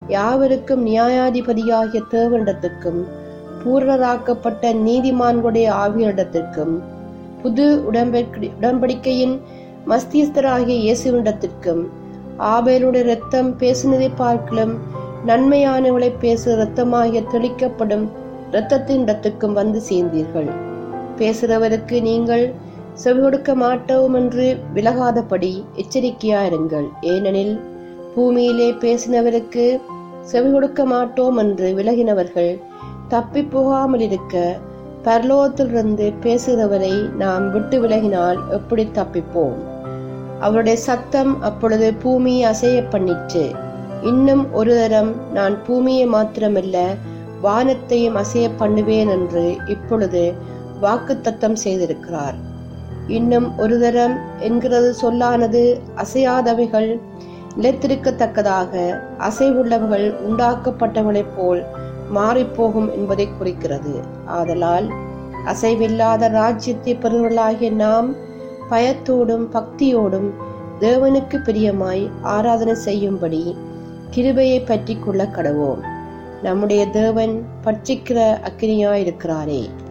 யாவருக்கும் நியாயாதிபதியாகிய தேவனிடத்துக்கும் பூரணராக்கப்பட்ட நீதிமான்களுடைய ஆவியனிடத்திற்கும் புது உடன்படி- உடன்படிக்கையின் மஸ்தியஸ்தராகிய இயேசுவினிடத்திற்கும் ஆபேலுடைய இரத்தம் பேசினதை பார்க்கலும் நன்மையானவளை பேசு இரத்தமாகிய தெளிக்கப்படும் இரத்தத்தின் இடத்துக்கும் வந்து சேர்ந்தீர்கள் பேசுகிறவருக்கு நீங்கள் செவி கொடுக்க மாட்டோம் என்று விலகாதபடி எச்சரிக்கையாயிருங்கள் ஏனெனில் பூமியிலே பேசினவருக்கு செவி கொடுக்க மாட்டோம் என்று விலகினவர்கள் தப்பி போகாமல் இருக்க பரலோகத்திலிருந்து பேசுகிறவரை நாம் விட்டு விலகினால் எப்படி தப்பிப்போம் அவருடைய சத்தம் அப்பொழுது பூமியை அசைய பண்ணிற்று இன்னும் ஒரு தரம் நான் பூமியை மாத்திரமல்ல வானத்தையும் அசைய பண்ணுவேன் என்று இப்பொழுது வாக்குத்தத்தம் செய்திருக்கிறார் இன்னும் ஒரு தரம் என்கிறது சொல்லானது அசையாதவைகள் நிலைத்திருக்கத்தக்கதாக அசைவுள்ளவர்கள் உண்டாக்கப்பட்டவளைப் போல் மாறிப்போகும் என்பதை குறிக்கிறது ஆதலால் அசைவில்லாத ராஜ்யத்தை பெறுவர்களாகிய நாம் பயத்தோடும் பக்தியோடும் தேவனுக்கு பிரியமாய் ஆராதனை செய்யும்படி கிருபையை பற்றி கொள்ள கடவோம் நம்முடைய தேவன் பட்சிக்கிற அக்கினியாயிருக்கிறாரே